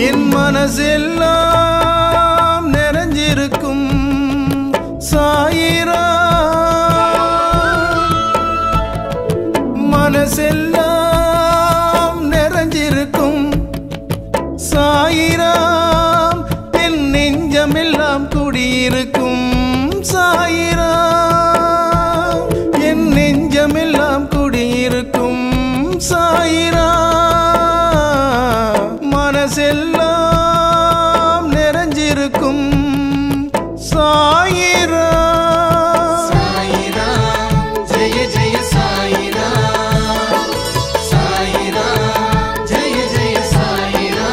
என் மனசெல்லாம் நிறைஞ்சிருக்கும் சாயிரா மனசெல்லாம் நிறைஞ்சிருக்கும் சாயிராம் என் நெஞ்சமெல்லாம் குடியிருக்கும் சாயிராம் என் நெஞ்சமெல்லாம் குடியிருக்கும் சாயிரா மனசெல்லாம் நிறைஞ்சிருக்கும் சாயிரா சாயிரா ஜெய ஜெய சாயிரா சாயிரா ஜெய ஜெய சாயிரா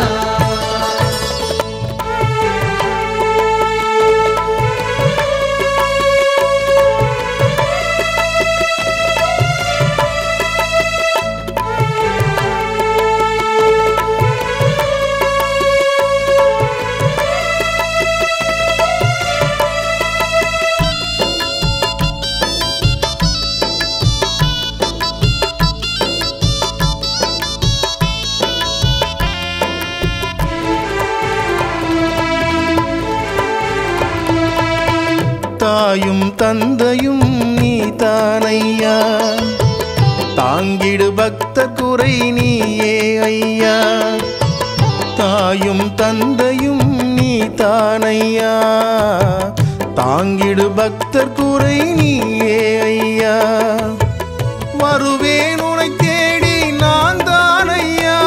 தாயும் தந்தையும் நீ தானையா தாங்கிடு பக்த குறை நீயே ஐயா தாயும் தந்தையும் நீ தானையா தாங்கிடு பக்தர் குறை நீயே ஐயா வருவேன் உனை தேடி நான் தானையா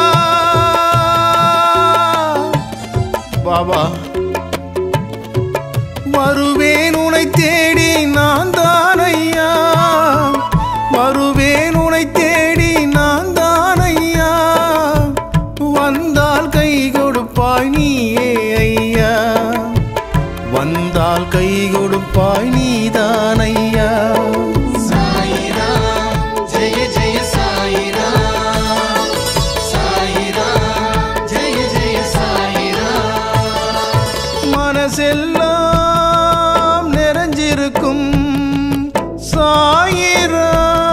பாபா வருவேன் உனை தேடி நான் தானையா வருவேன் உனை தேடி நான் தானையா வந்தால் கை கொடுப்பாய் நீயே ஐயா வந்தால் கை கொடுப்பாய் நீதானையா சாயிரா ஜெய ஜெய சாயிரா சாயிரா ஜெய ஜெய சாயிரா மனசெல்லாம் நிறைஞ்சிருக்கும் சாயிரா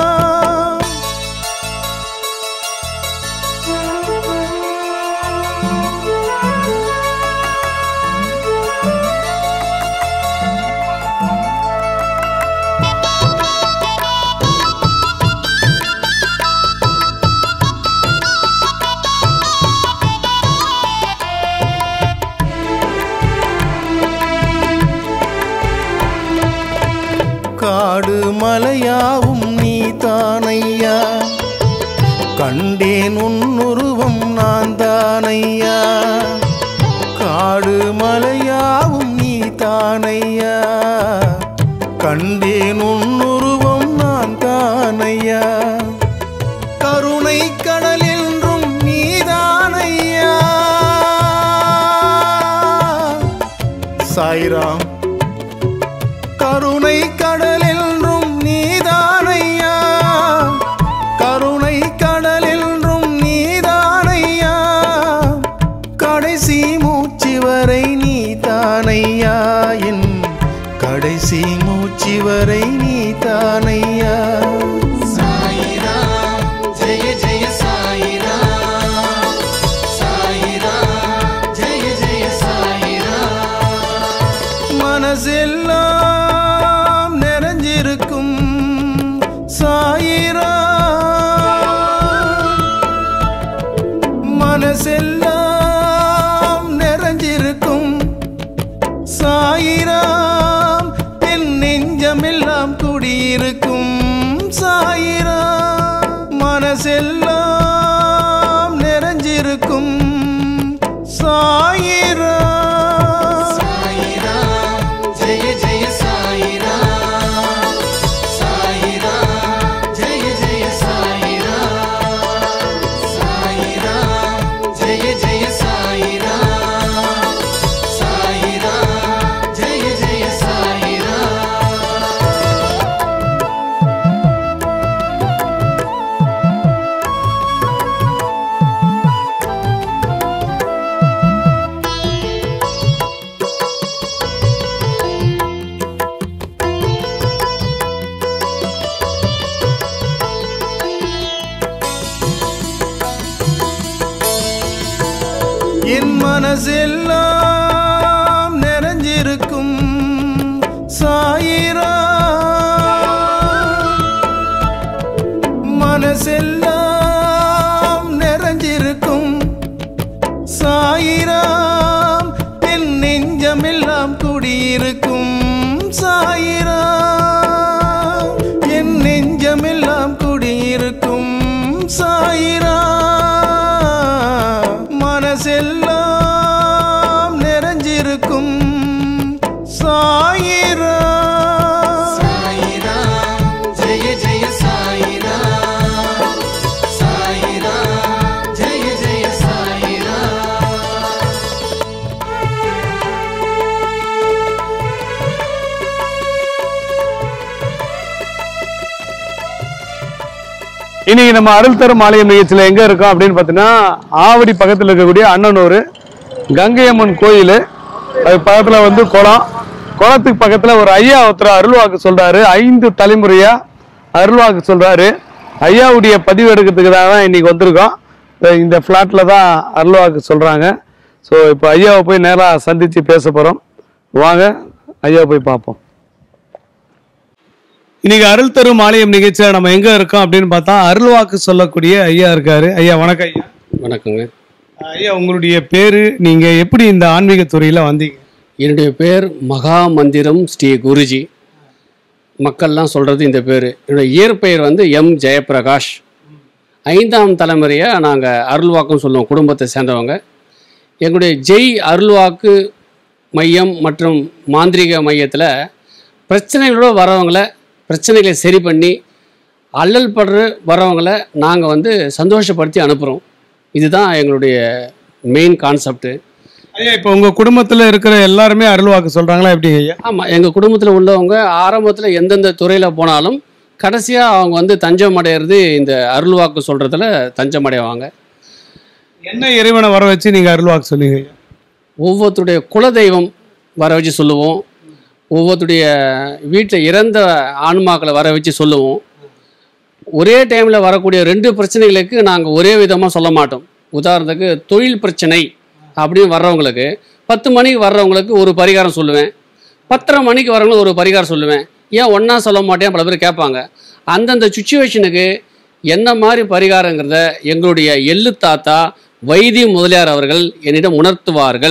காடு மலையாவும் நீ தானையா கண்டேன் உன்னுருவம் நான் தானையா காடு மலையாவும் நீ தானையா கண்டேன் உன்னுருவம் நான் தானையா கருணை கடல் என்றும் நீதானையா சாய்ராம் கருணை கடல் என்றும் நீதானையா கருணை கடல் என்றும் நீதானையா கடைசி மூச்சு வரை நீதானையா என் கடைசி மூச்சு வரை நீதானையா சாயிரா ஜெய ஜெய சாயிரா சாயிரா ஜெய ஜெய சாயிரா மனசெல்லாம் நிறைஞ்சிருக்கும் சாயிரா மனசெல்லாம் நிறைஞ்சிருக்கும் சாயிராம் என் நெஞ்சமெல்லாம் குடியிருக்கும் சாயிரா மனசெல்லாம் நிறைஞ்சிருக்கும் சாயிரா சாயிரா ஜெய ஜெய சாயிரா சாயிரா ஜெய ஜெய சாயிரா சாயிரா ஜெய ஜெய சாயிரா சாயிரா ஜெய ஜெய சாயிரா மனசெல்லாம் நிறைஞ்சிருக்கும் சாயிரா மனசெல்லாம் நிறைஞ்சிருக்கும் சாயிராம் என் நெஞ்சமெல்லாம் குடியிருக்கும் சாயிராம் என் நெஞ்சமெல்லாம் குடியிருக்கும் சாயிரா மனசெல்லாம் நிறைஞ்சிருக்கும் சாயிரா சாயிராம் ஜெய ஜெய சாயிராம் சாயிராம் ஜெய ஜெய சாயிராம் இன்னைக்கு நம்ம அருள் தரும் ஆலயம் நிகழ்ச்சியில் எங்க இருக்கோம் அப்படின்னு பார்த்தீங்கன்னா ஆவடி பக்கத்தில் இருக்கக்கூடிய அண்ணனூர் கங்கையம்மன் கோயில் அது பக்கத்தில் வந்து குளம் குளத்துக்கு பக்கத்தில் ஒரு ஐயா ஒருத்தர் அருள்வாக்கு சொல்றாரு ஐந்து தலைமுறையா அருள்வாக்கு சொல்றாரு ஐயாவுடைய பதிவு எடுக்கிறதுக்காக தான் இன்னைக்கு வந்திருக்கோம் இப்ப இந்த ஃப்ளாட்ல தான் அருள்வாக்கு சொல்றாங்க ஸோ இப்போ ஐயாவை போய் நேராக சந்திச்சு பேச போறோம் வாங்க ஐயாவை போய் பார்ப்போம் இன்னைக்கு அருள் தரும் ஆலயம் நிகழ்ச்சியில் நம்ம எங்க இருக்கோம் அப்படின்னு பார்த்தா அருள்வாக்கு சொல்லக்கூடிய ஐயா இருக்காரு ஐயா வணக்கம் ஐயா வணக்கங்க ஐயா உங்களுடைய பேரு நீங்க எப்படி இந்த ஆன்மீக துறையில வந்தீங்க என்னுடைய பேர் மகா மந்திரம் ஸ்ரீ குருஜி மக்கள்லாம் சொல்கிறது இந்த பேர் என்னுடைய இயற்பெயர் வந்து எம் ஜெயப்பிரகாஷ் ஐந்தாம் தலைமுறையாக நாங்கள் அருள்வாக்குன்னு சொல்லுவோம் குடும்பத்தை சேர்ந்தவங்க எங்களுடைய ஜெய் அருள்வாக்கு மையம் மற்றும் மாந்திரீக மையத்தில் பிரச்சனைகளோட வரவங்கள பிரச்சனைகளை சரி பண்ணி அல்லல் படுற வரவங்கள நாங்கள் வந்து சந்தோஷப்படுத்தி அனுப்புகிறோம் இதுதான் எங்களுடைய மெயின் கான்செப்ட்டு ஐயா இப்போ உங்க குடும்பத்துல இருக்கிற எல்லாருமே அருள்வாக்கு சொல்றாங்களா எப்படிங்க ஐயா ஆமாம் எங்கள் குடும்பத்தில் உள்ளவங்க ஆரம்பத்தில் எந்தெந்த துறையில் போனாலும் கடைசியாக அவங்க வந்து தஞ்சம் அடையிறது இந்த அருள்வாக்கு சொல்கிறதுல தஞ்சம் அடைவாங்க என்ன இறைவனை வர வச்சு நீங்க அருள்வாக்கு சொன்னீங்க ஐயா ஒவ்வொருத்தருடைய குலதெய்வம் வர வச்சு சொல்லுவோம் ஒவ்வொருத்தருடைய வீட்டில் இறந்த ஆன்மாக்களை வர வச்சு சொல்லுவோம் ஒரே டைமில் வரக்கூடிய ரெண்டு பிரச்சனைகளுக்கு நாங்கள் ஒரே விதமாக சொல்ல மாட்டோம் உதாரணத்துக்கு தொழில் பிரச்சனை அப்படின்னு வர்றவங்களுக்கு பத்து மணிக்கு வர்றவங்களுக்கு ஒரு பரிகாரம் சொல்லுவேன் பத்தரை மணிக்கு வரவங்களுக்கு ஒரு பரிகாரம் சொல்லுவேன் ஏன் ஒன்றா சொல்ல மாட்டேன் பல பேர் கேட்பாங்க அந்தந்த சுச்சுவேஷனுக்கு என்ன மாதிரி பரிகாரங்கிறத எங்களுடைய எள்ளு தாத்தா வைத்தி முதலியார் அவர்கள் என்னிடம் உணர்த்துவார்கள்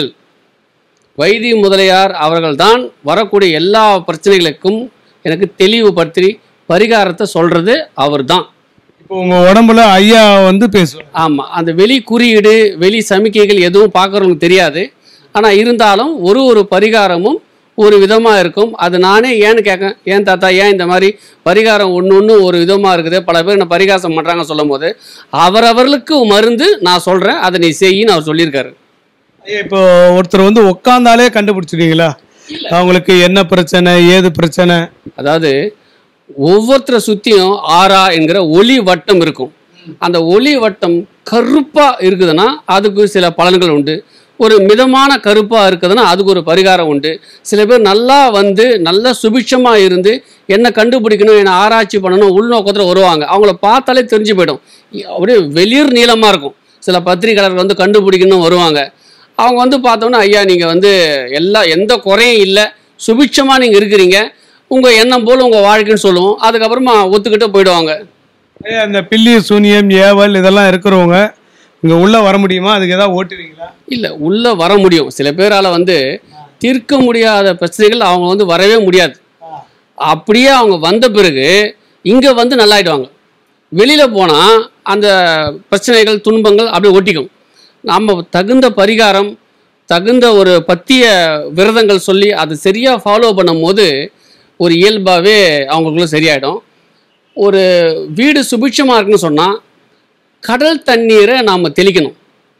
வைத்தி முதலியார் அவர்கள்தான் வரக்கூடிய எல்லா பிரச்சனைகளுக்கும் எனக்கு தெளிவுபடுத்தி பரிகாரத்தை சொல்றது அவர்தான் இப்போ உங்க உடம்புல ஐயா வந்து பேசுவார் ஆமாம் அந்த வெளி குறியீடு வெளி சமிக்கைகள் எதுவும் பார்க்குறவங்களுக்கு தெரியாது ஆனால் இருந்தாலும் ஒரு ஒரு பரிகாரமும் ஒரு விதமாக இருக்கும் அது நானே ஏன்னு கேட்க ஏன் தாத்தா ஏன் இந்த மாதிரி பரிகாரம் ஒன்று ஒன்று ஒரு விதமாக இருக்குது பல பேர் என்ன பரிகாசம் பண்ணுறாங்க சொல்லும் போது அவரவர்களுக்கு மருந்து நான் சொல்கிறேன் அதை நீ செய்யின்னு அவர் சொல்லியிருக்காரு ஐயா இப்போ ஒருத்தர் வந்து உட்காந்தாலே கண்டுபிடிச்சிடுவீங்களா அவங்களுக்கு என்ன பிரச்சனை ஏது பிரச்சனை அதாவது ஒவ்வொருத்தரை சுற்றியும் ஆறா என்கிற ஒளி வட்டம் இருக்கும் அந்த ஒளி வட்டம் கருப்பாக இருக்குதுன்னா அதுக்கு சில பலன்கள் உண்டு ஒரு மிதமான கருப்பாக இருக்குதுன்னா அதுக்கு ஒரு பரிகாரம் உண்டு சில பேர் நல்லா வந்து நல்லா சுபிட்சமாக இருந்து என்ன கண்டுபிடிக்கணும் என்ன ஆராய்ச்சி பண்ணணும் உள்நோக்கத்தில் வருவாங்க அவங்கள பார்த்தாலே தெரிஞ்சு போயிடும் அப்படியே வெளிர் நீளமாக இருக்கும் சில பத்திரிகையாளர் வந்து கண்டுபிடிக்கணும் வருவாங்க அவங்க வந்து பார்த்தோன்னா ஐயா நீங்கள் வந்து எல்லா எந்த குறையும் இல்லை சுபிட்சமாக நீங்கள் இருக்கிறீங்க உங்கள் எண்ணம் போல் உங்கள் வாழ்க்கைன்னு சொல்லுவோம் அதுக்கப்புறமா ஒத்துக்கிட்டு போயிடுவாங்க ஐயா இந்த பில்லி சூனியம் ஏவல் இதெல்லாம் இருக்கிறவங்க இங்க உள்ள வர முடியுமா அதுக்கு ஏதாவது ஓட்டுவீங்களா இல்லை உள்ளே வர முடியும் சில பேரால் வந்து தீர்க்க முடியாத பிரச்சனைகள் அவங்க வந்து வரவே முடியாது அப்படியே அவங்க வந்த பிறகு இங்கே வந்து நல்லாயிடுவாங்க வெளியில் போனால் அந்த பிரச்சனைகள் துன்பங்கள் அப்படியே ஒட்டிக்கும் நம்ம தகுந்த பரிகாரம் தகுந்த ஒரு பத்திய விரதங்கள் சொல்லி அதை சரியாக ஃபாலோ பண்ணும்போது ஒரு இயல்பாகவே அவங்களுக்குள்ள சரியாயிடும் ஒரு வீடு சுபிட்சமாக இருக்குன்னு சொன்னால் கடல் தண்ணீரை நாம் தெளிக்கணும்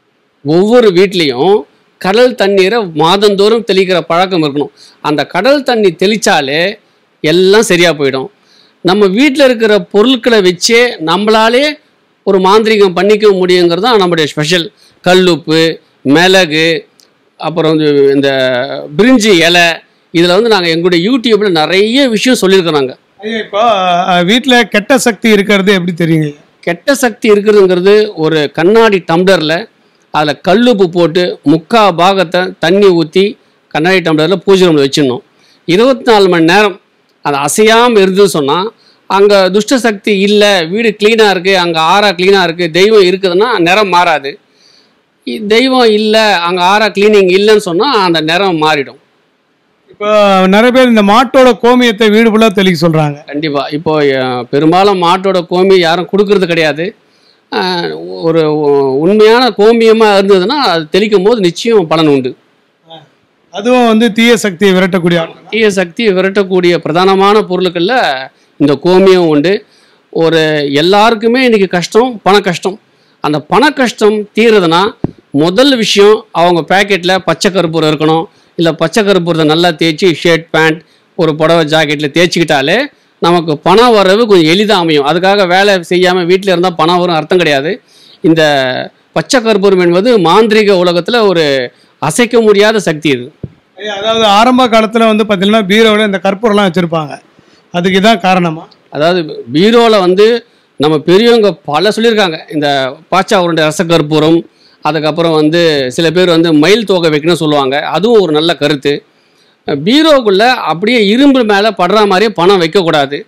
ஒவ்வொரு வீட்லேயும் கடல் தண்ணீரை மாதந்தோறும் தெளிக்கிற பழக்கம் இருக்கணும் அந்த கடல் தண்ணி தெளித்தாலே எல்லாம் சரியாக போயிடும் நம்ம வீட்டில் இருக்கிற பொருட்களை வச்சே நம்மளாலே ஒரு மாந்திரீகம் பண்ணிக்க முடியுங்கிறது தான் நம்முடைய ஸ்பெஷல் கல்லுப்பு மிளகு அப்புறம் வந்து இந்த பிரிஞ்சி இலை இதில் வந்து நாங்கள் எங்களுடைய யூடியூப்பில் நிறைய விஷயம் சொல்லியிருக்கோம் நாங்கள் ஐயா இப்போ அஹ், வீட்ல கெட்ட சக்தி இருக்கிறது எப்படி தெரியுங்க ஐயா? கெட்ட சக்தி இருக்குதுங்கிறது ஒரு கண்ணாடி டம்ளரில் அதில் கல்லுப்பு போட்டு முக்கா பாகத்தை தண்ணி ஊற்றி கண்ணாடி டம்ளரில் பூஜை ரூமில் வச்சிடணும் இருபத்தி நாலு மணி நேரம் அது அசையாமல் இருந்துன்னு சொன்னால் அங்கே துஷ்ட சக்தி இல்லை வீடு க்ளீனாக இருக்குது அங்கே ஆறா க்ளீனாக இருக்குது தெய்வம் இருக்குதுன்னா நிறம் மாறாது இ- தெய்வம் இல்லை அங்கே ஆறா க்ளீனிங் இல்லைன்னு சொன்னால் அந்த நிறம் மாறிடும் இப்போ நிறைய பேர் இந்த மாட்டோட கோமியத்தை வீடு ஃபுல்லாக தெளிக்க சொல்றாங்க கண்டிப்பாக இப்போ அஹ், பெரும்பாலும் மாட்டோட கோமி யாரும் கொடுக்கறது கிடையாது அஹ், ஒரு உ- உண்மையான கோமியமாக இருந்ததுன்னா அது தெளிக்கும் போது நிச்சயம் பலன் உண்டு அதுவும் வந்து தீய சக்தியை விரட்டக்கூடிய ஆட்கள் தீய சக்தியை விரட்டக்கூடிய பிரதானமான பொருட்களில் இந்த கோமியம் உண்டு ஒரு எல்லாருக்குமே இன்னைக்கு கஷ்டம் பண கஷ்டம் அந்த பண கஷ்டம் தீருதுன்னா முதல் விஷயம் அவங்க பேக்கெட்டில் பச்சை கருப்பூரம் இருக்கணும் இல்லை பச்சை கருப்பூரத்தை நல்லா தேய்ச்சி ஷர்ட் பேண்ட் ஒரு புடவை ஜாக்கெட்டில் தேய்ச்சிக்கிட்டாலே நமக்கு பணம் வர்றது கொஞ்சம் எளிதாக அமையும் அதுக்காக வேலை செய்யாமல் வீட்டில் இருந்தால் பணம் வரும் அர்த்தம் கிடையாது இந்த பச்சை கருப்பூரம் என்பது மாந்திரீக உலகத்தில் ஒரு அசைக்க முடியாத சக்தி இது ஐயா, அதாவது ஆரம்ப காலத்துல வந்து பார்த்தீங்கன்னா பீரோவில் இந்த கற்பூரம்லாம் வச்சிருப்பாங்க அதுக்கு இதான் காரணமா அதாவது பீரோவில் வந்து நம்ம பெரியவங்க பல சொல்லியிருக்காங்க இந்த பாச்சா உருண்டை ரசக்கற்பூரம் அதுக்கப்புறம் வந்து சில பேர் வந்து மயில் தோகை வைக்கணும்னு சொல்லுவாங்க அதுவும் ஒரு நல்ல கருத்து பீரோக்குள்ளே அப்படியே இரும்பு மேலே படுற மாதிரியே பணம் வைக்கக்கூடாது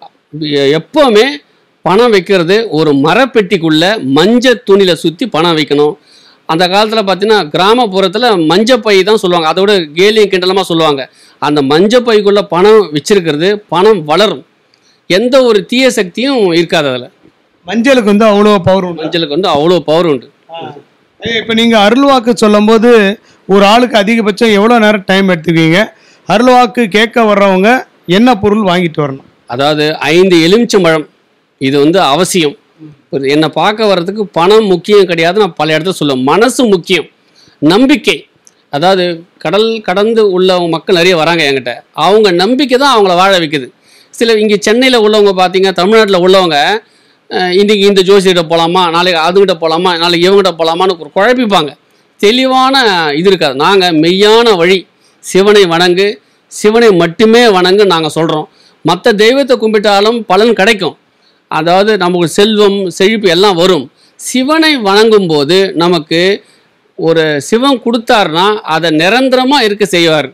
எ- எப்போவுமே பணம் வைக்கிறது ஒரு மரப்பெட்டிக்குள்ளே மஞ்சள் துணியில் சுற்றி பணம் வைக்கணும் அந்த காலத்தில் பார்த்தீங்கன்னா கிராமப்புறத்தில் மஞ்சப்பை தான் சொல்லுவாங்க அதோட கேலியும் கிண்டலமாக சொல்லுவாங்க அந்த மஞ்சப்பைக்குள்ளே பணம் வச்சிருக்கிறது பணம் வளரும் எந்த ஒரு தீய சக்தியும் இருக்காது அதில் மஞ்சளுக்கு வந்து அவ்வளோ பவர் உண்டு மஞ்சளுக்கு வந்து அவ்வளோ பவர் உண்டு ஐயா, இப்ப நீங்க அருள்வாக்கு சொல்லும்போது ஒரு ஆளுக்கு அதிகபட்சம் எவ்வளவு நேரம் டைம் எடுத்துக்குவீங்க அருள்வாக்கு கேட்க வர்றவங்க என்ன பொருள் வாங்கிட்டு வரணும் அதாவது ஐந்து எலுமிச்சம்பழம் இது வந்து அவசியம் ஒரு என்னை பார்க்க வர்றதுக்கு பணம் முக்கியம் கிடையாது நான் பல இடத்துல சொல்லுவேன் மனசு முக்கியம் நம்பிக்கை அதாவது கடல் கடந்து உள்ள மக்கள் நிறைய வராங்க என்கிட்ட அவங்க நம்பிக்கை தான் அவங்கள வாழ வைக்குது சில இங்கே சென்னையில் உள்ளவங்க பார்த்தீங்க தமிழ்நாட்டில் உள்ளவங்க அஹ், இன்னைக்கு இந்த ஜோசியிட்ட போகலாமா நாளைக்கு அதுகிட்ட போகலாமா நாளைக்கு இவங்ககிட்ட போகலாமான்னு ஒரு குழப்பிப்பாங்க தெளிவான இது இருக்காது நாங்கள் மெய்யான வழி சிவனை வணங்கு சிவனை மட்டுமே வணங்கு நாங்கள் சொல்கிறோம் மற்ற தெய்வத்தை கும்பிட்டாலும் பலன் கிடைக்கும் அதாவது நமக்கு செல்வம் செழிப்பு எல்லாம் வரும் சிவனை வணங்கும் போது நமக்கு ஒரு சிவன் கொடுத்தாருன்னா அதை நிரந்தரமாக இருக்க செய்வார்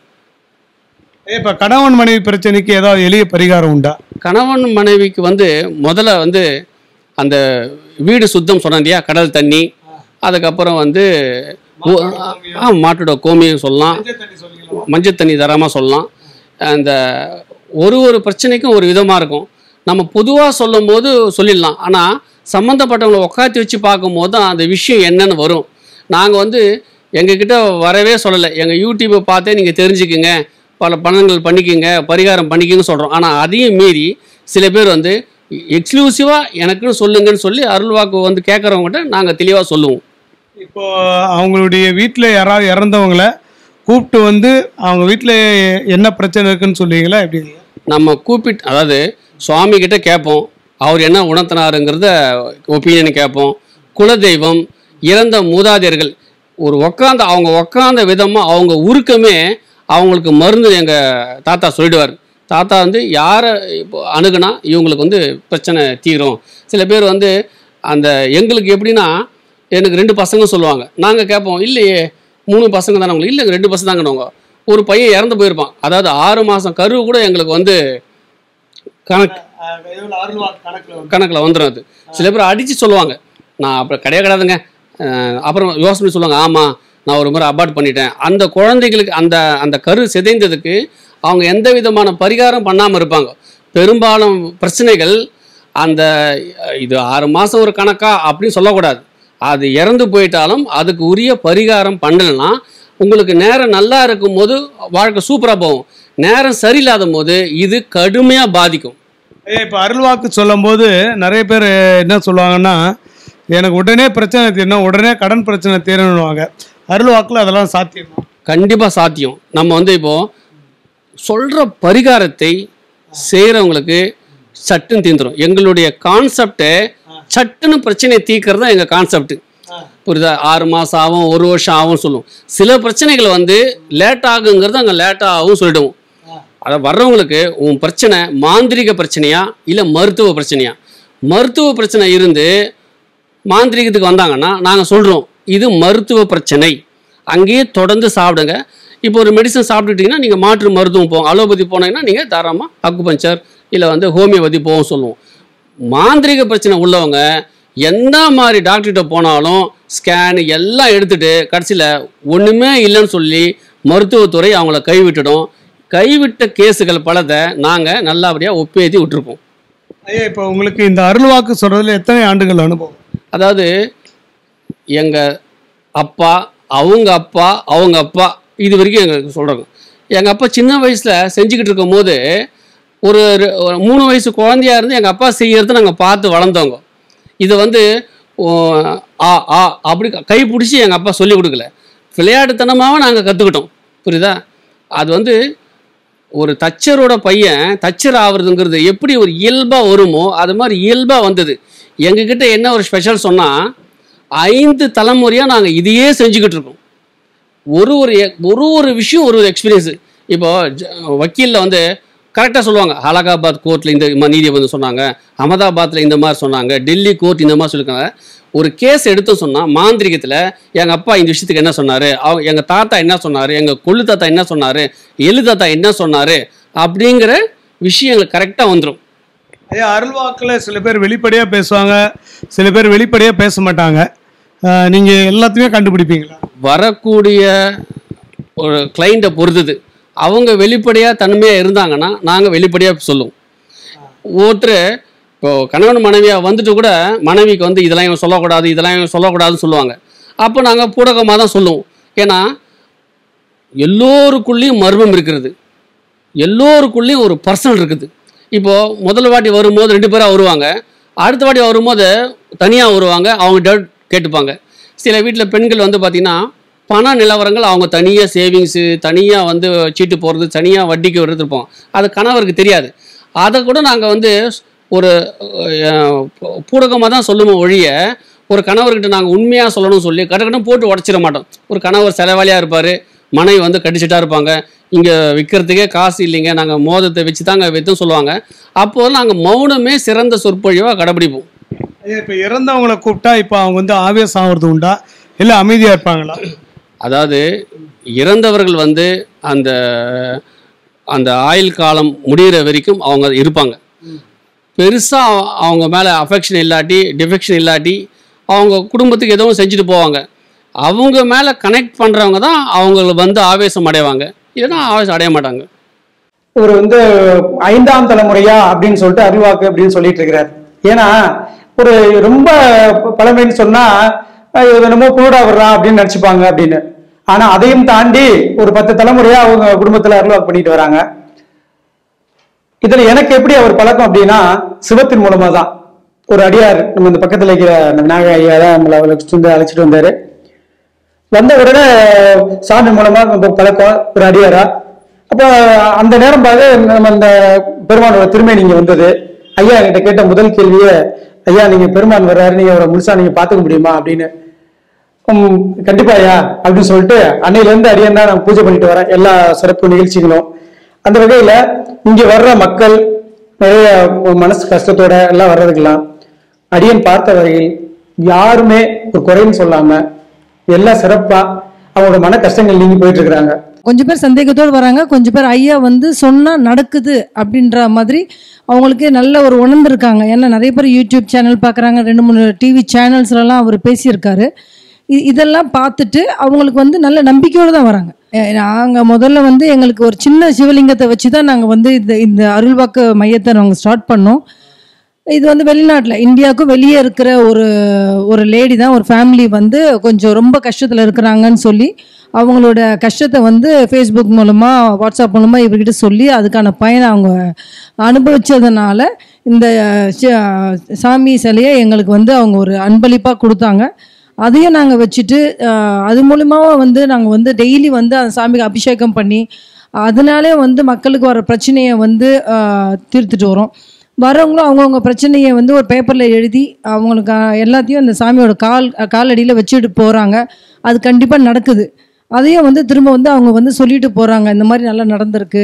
ஐயா, இப்ப கணவன் மனைவி பிரச்சனைக்கு ஏதாவது எளிய பரிகாரம் உண்டா கணவன் மனைவிக்கு வந்து முதல்ல வந்து அந்த வீடு சுத்தம் சொன்னேன் இல்லையா கடல் தண்ணி அதுக்கப்புறம் வந்து ஓ- ஆ மாட்டோட கோமியம் சொல்லலாம் மஞ்சள் தண்ணி தராமல் சொல்லலாம் அந்த ஒரு ஒரு பிரச்சனைக்கும் ஒரு விதமாக இருக்கும் நம்ம பொதுவாக சொல்லும்போது சொல்லிடலாம் ஆனால் சம்மந்தப்பட்டவங்களை உட்காத்தி வச்சு பார்க்கும்போது தான் அந்த விஷயம் என்னன்னு வரும் நாங்கள் வந்து எங்ககிட்ட வரவே சொல்லலை எங்கள் யூடியூப்பை பார்த்தே நீங்கள் தெரிஞ்சுக்குங்க பல பணங்கள் பண்ணிக்கோங்க பரிகாரம் பண்ணிக்கோங்கன்னு சொல்கிறோம் ஆனால் அதையும் மீறி சில பேர் வந்து எக்ஸ்க்ளூசிவாக எனக்குன்னு சொல்லுங்கன்னு சொல்லி அருள்வாக்கு வந்து கேட்குறவங்ககிட்ட நாங்கள் தெளிவாக சொல்லுவோம் இப்போ அவங்களுடைய வீட்டில் யாராவது இறந்தவங்கள கூப்பிட்டு வந்து அவங்க வீட்டில் என்ன பிரச்சனை இருக்குன்னு சொல்லுவீங்களா எப்படி நம்ம கூப்பிட்டு அதாவது சுவாமி கிட்ட கேட்போம் அவர் என்ன உணர்த்தினாருங்கிறத ஒப்பீனியன் கேட்போம் குலதெய்வம் இறந்த மூதாதையர்கள் ஒரு உக்காந்த அவங்க உக்காந்த விதமாக அவங்க உருக்கமே அவங்களுக்கு மருந்து எங்கள் தாத்தா சொல்லிடுவார் தாத்தா வந்து யாரை இப்போ அணுகுனா இவங்களுக்கு வந்து பிரச்சனை தீரும் சில பேர் வந்து அந்த எங்களுக்கு எப்படின்னா எனக்கு ரெண்டு பசங்க சொல்லுவாங்க நாங்கள் கேட்போம் இல்லையே மூணு பசங்க தானே உங்களுக்கு இல்லை ரெண்டு பசங்க தாங்கன்னு ஒரு பையன் இறந்து போயிருப்பான் அதாவது ஆறு மாதம் கருவு கூட எங்களுக்கு வந்து கணக்கு கணக்கில் வந்துடும் அது சில பேர் அடித்து சொல்லுவாங்க நான் அப்புறம் கிடையாது கிடையாதுங்க அஹ் அப்புறம் யோசனை சொல்லுவாங்க ஆமாம் நான் ஒரு முறை அபார்ட் பண்ணிட்டேன் அந்த குழந்தைகளுக்கு அந்த அந்த கரு சிதைந்ததுக்கு அவங்க எந்த விதமான பரிகாரம் பண்ணாமல் இருப்பாங்க பெரும்பாலும் பிரச்சனைகள் அந்த அஹ், இது ஆறு மாதம் ஒரு கணக்கா அப்படின்னு சொல்லக்கூடாது அது இறந்து போயிட்டாலும் அதுக்கு உரிய பரிகாரம் பண்ணலைன்னா உங்களுக்கு நேரம் நல்லா இருக்கும்போது வாழ்க்கை சூப்பராக போகும் நேரம் சரியில்லாத போது இது கடுமையாக பாதிக்கும் ஐயா இப்போ அருள்வாக்கு சொல்லும்போது நிறைய பேர் என்ன சொல்லுவாங்கன்னா எனக்கு உடனே பிரச்சனை தீரணும் உடனே கடன் பிரச்சனை தீரணுவாங்க அருள்வாக்கில் அதெல்லாம் சாத்தியமா கண்டிப்பாக சாத்தியம் நம்ம வந்து இப்போது சொல்கிற பரிகாரத்தை செய்கிறவங்களுக்கு சட்டுன்னு தீர்ந்துடும் எங்களுடைய கான்செப்டே சட்டுன்னு பிரச்சனையை தீர்க்கறது தான் எங்கள் கான்செப்ட் புரியுதா ஆறு மாதம் ஆகும் ஒரு வருஷம் ஆகும் சொல்லுவோம் சில பிரச்சனைகள் வந்து லேட் ஆகுங்கிறது அங்கே லேட்டாக ஆகும் சொல்லிடுவோம் அதை வர்றவங்களுக்கு உன் பிரச்சனை மாந்திரிக பிரச்சனையா இல்லை மருத்துவ பிரச்சனையா மருத்துவ பிரச்சனை இருந்து மாந்திரிகத்துக்கு வந்தாங்கன்னா நாங்கள் சொல்கிறோம் இது மருத்துவ பிரச்சனை அங்கேயே தொடர்ந்து சாப்பிடுங்க இப்போ ஒரு மெடிசன் சாப்பிட்டுட்டீங்கன்னா நீங்கள் மாற்று மருத்துவம் போகும் அலோபதி போனீங்கன்னா நீங்கள் தாராளமாக அக்குபஞ்சர் இல்லை வந்து ஹோமியோபதி போகும் சொல்லுவோம் மாந்திரிக பிரச்சனை உள்ளவங்க எந்த மாதிரி டாக்டர்கிட்ட போனாலும் ஸ்கேன் எல்லாம் எடுத்துட்டு கடைசியில் ஒன்றுமே இல்லைன்னு சொல்லி மருத்துவத்துறை அவங்கள கைவிட்டுடும் கைவிட்ட கேஸுகள் பலதை நாங்கள் நல்லபடியாக ஒப்பேத்தி விட்டுருப்போம் ஐயா இப்போ உங்களுக்கு இந்த அருள்வாக்கு சொல்றதுல எத்தனை ஆண்டுகள் அனுபவம் அதாவது எங்கள் அப்பா அவங்க அப்பா அவங்க அப்பா இது வரைக்கும் எங்களுக்கு சொல்கிறாங்க எங்கள் அப்பா சின்ன வயசில் செஞ்சுக்கிட்டு இருக்கும் போது ஒரு ரெ- ஒரு மூணு வயசு குழந்தையா இருந்து எங்கள் அப்பா செய்யறத நாங்கள் பார்த்து வளர்ந்தவங்க இதை வந்து ஓ, ஆ ஆ அப்படி கை பிடிச்சி எங்கள் அப்பா சொல்லி கொடுக்கல விளையாட்டுத்தனமாக நாங்கள் கற்றுக்கிட்டோம் புரியுதா அது வந்து ஒரு தச்சரோட பையன் தச்சர் ஆகுறதுங்கிறது எப்படி ஒரு இயல்பாக வருமோ அது மாதிரி இயல்பாக வந்தது எங்ககிட்ட என்ன ஒரு ஸ்பெஷல் சொன்னால் ஐந்து தலைமுறையாக நாங்கள் இதையே செஞ்சுக்கிட்டு இருக்கோம் ஒரு ஒரு எ- ஒரு ஒரு விஷயம் ஒரு ஒரு எக்ஸ்பீரியன்ஸு இப்போ வக்கீலில் வந்து கரெக்டாக சொல்லுவாங்க அலகாபாத் கோர்ட்டில் இந்த மாதிரி நீதி வந்து சொன்னாங்க அகமதாபாத்தில் இந்த மாதிரி சொன்னாங்க டெல்லி கோர்ட் இந்த மாதிரி சொல்லியிருக்காங்க ஒரு கேஸ் எடுத்து சொன்னால் மாந்திரிகத்தில் எங்கள் அப்பா இந்த விஷயத்துக்கு என்ன சொன்னார் அவங்க எங்கள் தாத்தா என்ன சொன்னார் எங்கள் கொள்ளு தாத்தா என்ன சொன்னார் எழு தாத்தா என்ன சொன்னார் அப்படிங்கிற விஷயங்கள் கரெக்டாக வந்துடும் ஐயா அருள்வாக்கில் சில பேர் வெளிப்படையாக பேசுவாங்க சில பேர் வெளிப்படையாக பேச மாட்டாங்க ஆஹ் நீங்க எல்லாத்தையுமே கண்டுபிடிப்பீங்களா வரக்கூடிய ஒரு கிளைண்ட்டை பொறுத்தது அவங்க வெளிப்படையாக தன்மையாக இருந்தாங்கன்னா நாங்கள் வெளிப்படையாக சொல்லுவோம் ஒருத்தர் இப்போ கணவன் மனைவியாக வந்துட்டு கூட மனைவிக்கு வந்து இதெல்லாம் இவன் சொல்லக்கூடாது இதெல்லாம் இவன் சொல்லக்கூடாதுன்னு சொல்லுவாங்க அப்போ நாங்கள் பூடகமாக தான் சொல்லுவோம் ஏன்னா எல்லோருக்குள்ளேயும் மர்மம் இருக்கிறது எல்லோருக்குள்ளேயும் ஒரு பர்சனல் இருக்குது இப்போது முதல் வாட்டி வரும்போது ரெண்டு பேராக வருவாங்க அடுத்த வாட்டி வரும்போது தனியாக வருவாங்க அவங்க டவுட் கேட்டுப்பாங்க சில வீட்டில் பெண்கள் வந்து பார்த்திங்கன்னா பண நிலவரங்கள் அவங்க தனியாக சேவிங்ஸு தனியாக வந்து சீட்டு போடுறது தனியாக வட்டிக்கு விடுறது இருப்போம் அது கணவருக்கு தெரியாது அதை கூட நாங்கள் வந்து ஒரு பூடகமாக தான் சொல்லுவோம் ஒழிய ஒரு கணவர்கிட்ட நாங்கள் உண்மையாக சொல்லணும்னு சொல்லி கடற்கடன் போட்டு உடச்சிட மாட்டோம் ஒரு கணவர் செலவாளியாக இருப்பார் மனைவி வந்து கடிச்சிட்டா இருப்பாங்க இங்கே விற்கிறதுக்கே காசு இல்லைங்க நாங்கள் மோதத்தை வச்சு தாங்க விற்றுன்னு சொல்லுவாங்க அப்போது நாங்கள் மௌனமே சிறந்த சொற்பொழிவாக கடைபிடிப்போம் ஐயா இப்போ இறந்தவங்களை கூப்பிட்டா இப்போ அவங்க வந்து ஆவேசம் ஆகிறது உண்டா இல்லை அமைதியாக இருப்பாங்களா அதாவது இறந்தவர்கள் வந்து அந்த அந்த ஆயுள் காலம் முடிகிற வரைக்கும் அவங்க இருப்பாங்க பெருசாக அவங்க மேலே அஃபெக்ஷன் இல்லாட்டி டிஃபெக்ஷன் இல்லாட்டி அவங்க குடும்பத்துக்கு எதுவும் செஞ்சுட்டு போவாங்க அவங்க மேலே கனெக்ட் பண்ணுறவங்க தான் அவங்கள வந்து ஆவேசம் அடைவாங்க இல்லைன்னா ஆவேசம் அடைய மாட்டாங்க இவர் வந்து ஐந்தாம் தலைமுறையா அப்படின்னு சொல்லிட்டு அருள்வாக்கு அப்படின்னு சொல்லிட்டு இருக்கிறார் ஏன்னா ஒரு ரொம்ப பழமைன்னு சொன்னா அஹ் இவர் என்னமோ பூடா வர்றான் அப்படின்னு நினைச்சுப்பாங்க அப்படின்னு ஆனா அதையும் தாண்டி ஒரு பத்து தலைமுறையா அவங்க குடும்பத்துல அருள்வாக்கு பண்ணிட்டு வராங்க இதுல எனக்கு எப்படி அவர் பழக்கம் அப்படின்னா சிவத்தின் மூலமா தான் ஒரு அடியார் நம்ம இந்த பக்கத்துல இருக்கிற அந்த விநாயக ஐயா தான் நம்மளை அழைச்சிட்டு வந்து அழைச்சிட்டு வந்தாரு வந்த உடனே சாமி மூலமா நம்ம பழக்கம் ஒரு அடியாரா அப்போ அந்த நேரம் பார்த்து நம்ம அந்த பெருமானோட திருமேனி இங்க வந்தது ஐயா என்கிட்ட கேட்ட முதல் கேள்வியே ஐயா நீங்க பெருமான் வர்றாரு நீங்க அவரை முழுசா நீங்க பாத்துக்க முடியுமா அப்படின்னு "ம், கண்டிப்பா ஐயா அப்படின்னு சொல்லிட்டு அன்னையில இருந்து அடியன் தான் நான் பூஜை பண்ணிட்டு வரேன் எல்லா சிறப்பு நிகழ்ச்சிகளும் அந்த வகையில இங்க வர்ற மக்கள் நிறைய மனசு கஷ்டத்தோட எல்லாம் வர்றதுக்கெல்லாம் அடியன் பார்த்த வரையில் யாருமே ஒரு குறைன்னு சொல்லாம எல்லாம் சிறப்பா அவங்களோட மன கஷ்டங்கள் நீங்கி போயிட்டு இருக்கிறாங்க கொஞ்சம் பேர் சந்தேகத்தோடு வராங்க கொஞ்சம் பேர் ஐயா வந்து சொன்னா நடக்குது அப்படின்ற மாதிரி அவங்களுக்கு நல்ல ஒரு உணர்ந்திருக்காங்க ஏன்னா நிறைய பேர் யூடியூப் சேனல் பார்க்குறாங்க ரெண்டு மூணு டிவி சேனல்ஸ்லலாம் அவர் பேசியிருக்காரு இ- இதெல்லாம் பார்த்துட்டு அவங்களுக்கு வந்து நல்ல நம்பிக்கையோடு தான் வராங்க நாங்கள் முதல்ல வந்து எங்களுக்கு ஒரு சின்ன சிவலிங்கத்தை வச்சு தான் நாங்கள் வந்து இந்த இந்த அருள்வாக்கு மையத்தை நாங்கள் ஸ்டார்ட் பண்ணோம் இது வந்து வெளிநாட்டில் இந்தியாவுக்கும் வெளியே இருக்கிற ஒரு ஒரு லேடி தான் ஒரு ஃபேமிலி வந்து கொஞ்சம் ரொம்ப கஷ்டத்தில் இருக்கிறாங்கன்னு சொல்லி அவங்களோட கஷ்டத்தை வந்து ஃபேஸ்புக் மூலமாக வாட்ஸ்அப் மூலமாக இவர்கிட்ட சொல்லி அதுக்கான பயனை அவங்க அனுபவிச்சதுனால இந்த சி- சாமி சிலையை எங்களுக்கு வந்து அவங்க ஒரு அன்பளிப்பாக கொடுத்தாங்க அதையும் நாங்கள் வச்சுட்டு அஹ், அது மூலியமாக வந்து நாங்கள் வந்து டெய்லி வந்து அந்த சாமிக்கு அபிஷேகம் பண்ணி அதனாலே வந்து மக்களுக்கு வர பிரச்சனையை வந்து அஹ், தீர்த்துட்டு வரோம் வரவங்களும் அவங்கவுங்க பிரச்சனையை வந்து ஒரு பேப்பரில் எழுதி அவங்களுக்கு அஹ், எல்லாத்தையும் அந்த சாமியோட கால் காலடியில் வச்சுட்டு போகிறாங்க அது கண்டிப்பாக நடக்குது அதையும் வந்து திரும்ப வந்து அவங்க வந்து சொல்லிட்டு போகிறாங்க இந்த மாதிரி நல்லா நடந்திருக்கு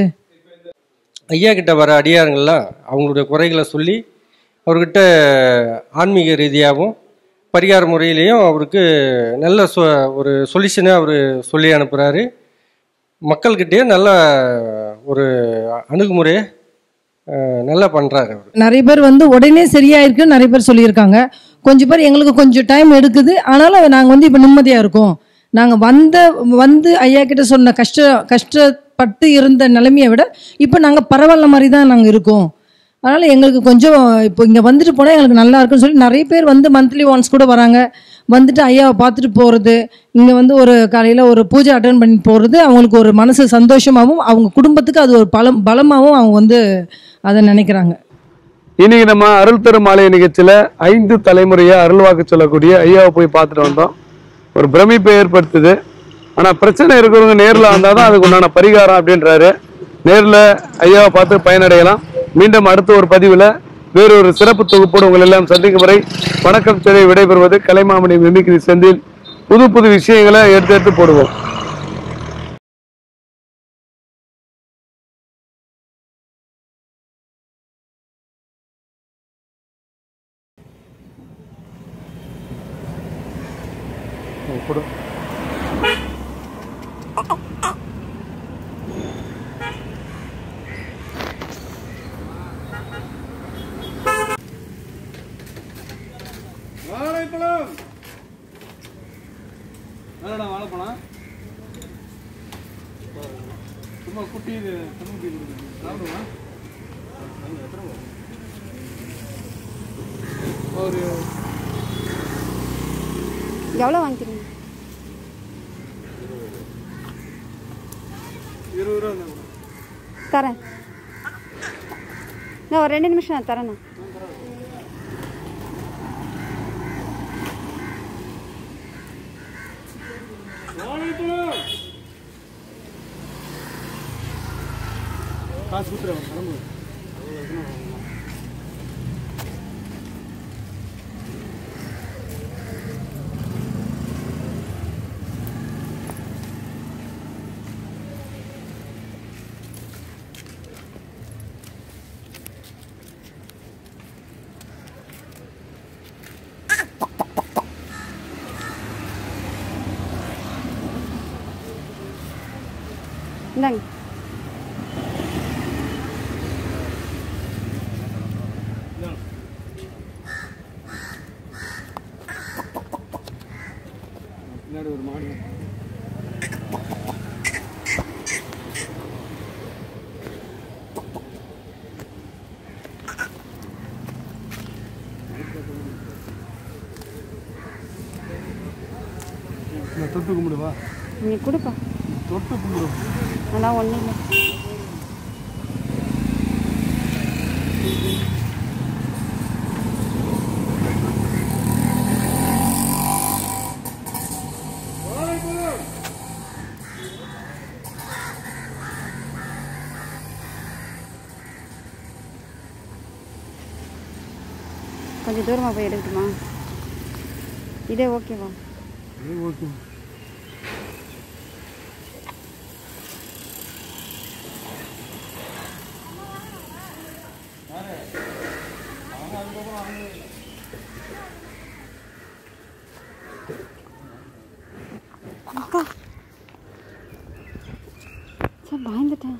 ஐயா கிட்ட வர அடியாருங்கள்லாம் அவங்களுடைய குறைகளை சொல்லி அவர்கிட்ட ஆன்மீக ரீதியாகவும் பரிகார முறையிலையும் அவருக்கு நல்ல சொ ஒரு சொல்யூஷனை அவர் சொல்லி அனுப்புகிறாரு மக்கள்கிட்டயே நல்ல ஒரு அணுகுமுறையை அஹ், நல்லா பண்ணுறாரு அவர் நிறைய பேர் வந்து உடனே சரியாயிருக்குன்னு நிறைய பேர் சொல்லியிருக்காங்க கொஞ்சம் பேர் எங்களுக்கு கொஞ்சம் டைம் எடுக்குது ஆனாலும் நாங்கள் வந்து இப்போ நிம்மதியாக இருக்கோம் நாங்கள் வந்த வந்து ஐயா கிட்ட சொன்ன கஷ்ட கஷ்டப்பட்டு இருந்த நிலைமையை விட இப்போ நாங்கள் பரவாயில்ல மாதிரி தான் நாங்கள் இருக்கோம் அதனால் எங்களுக்கு கொஞ்சம் இப்போ இங்கே வந்துட்டு போனால் எங்களுக்கு நல்லா இருக்குன்னு சொல்லி நிறைய பேர் வந்து மந்த்லி ஒன்ஸ் கூட வராங்க வந்துட்டு ஐயாவை பார்த்துட்டு போகிறது இங்கே வந்து ஒரு காலையில் ஒரு பூஜை அட்டன் பண்ணி போகிறது அவங்களுக்கு ஒரு மனசு சந்தோஷமாகவும் அவங்க குடும்பத்துக்கு அது ஒரு பலம் பலமாகவும் அவங்க வந்து அதை நினைக்கிறாங்க இன்னைக்கு நம்ம அருள் தரும் மாலை நிகழ்ச்சியில ஐந்து தலைமுறையா அருள்வாக்கு சொல்லக்கூடிய ஐயாவை போய் பார்த்துட்டு வந்தோம் ஒரு பிரமிப்பை ஏற்படுத்துது ஆனா பிரச்சனை இருக்கிறவங்க நேர்ல வந்தாதான் அதுக்கு உண்டான பரிகாரம் அப்படின்றாரு நேர்ல ஐயாவை பார்த்து பயனடையலாம் மீண்டும் அடுத்த ஒரு பதிவுல வேறொரு சிறப்பு தொகுப்போடு உங்கள் எல்லாம் சந்திக்கும் வரை வணக்கம் சொல்லி விடைபெறுவது கலைமாமணி மிமிக்ரி செந்தில் புது புது விஷயங்களை எடுத்து எடுத்து போடுவோம் வாழைப்பழம் வேணடா வாழைப்பழம் சும்மா குட்டி இது குட்டி சாப்பிடுவா ஒரு எவ்வளோ வாங்கிக்கிறீங்க இருபது ரூபா இருந்தா கூட. தரேன் நான் ஒரு ரெண்டு நிமிஷம் நான் தரேண்ணா வாழைப்பழம் காசு கொடுத்துருவாங்க கிளம்பு இந்தாங்க பின்னாடி ஒரு மாடு நான் தொட்டு கும்பிடுவா நீ கொடுப்பா தொட்டு கும்பிடு அதெல்லாம் ஒன்றும் இல்லை கொஞ்சம் தூரமாக போய் எடுக்கட்டுமா இதே ஓகேவா ஓகே அக்கா சார் பயந்துட்டேன்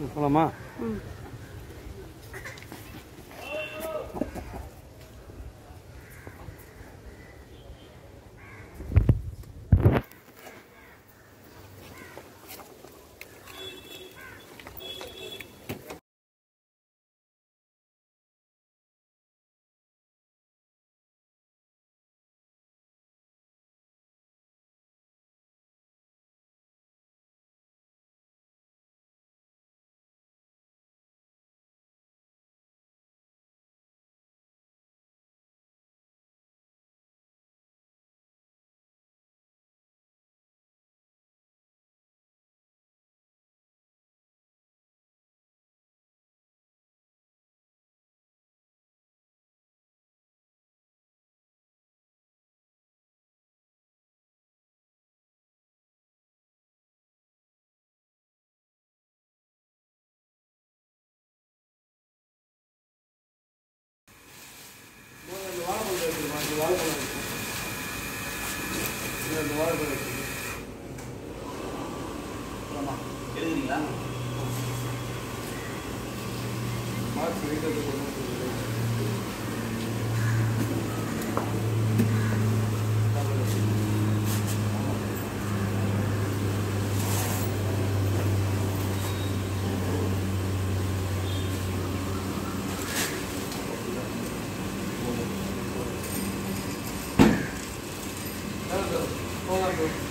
போலாமா ம் போகலாம்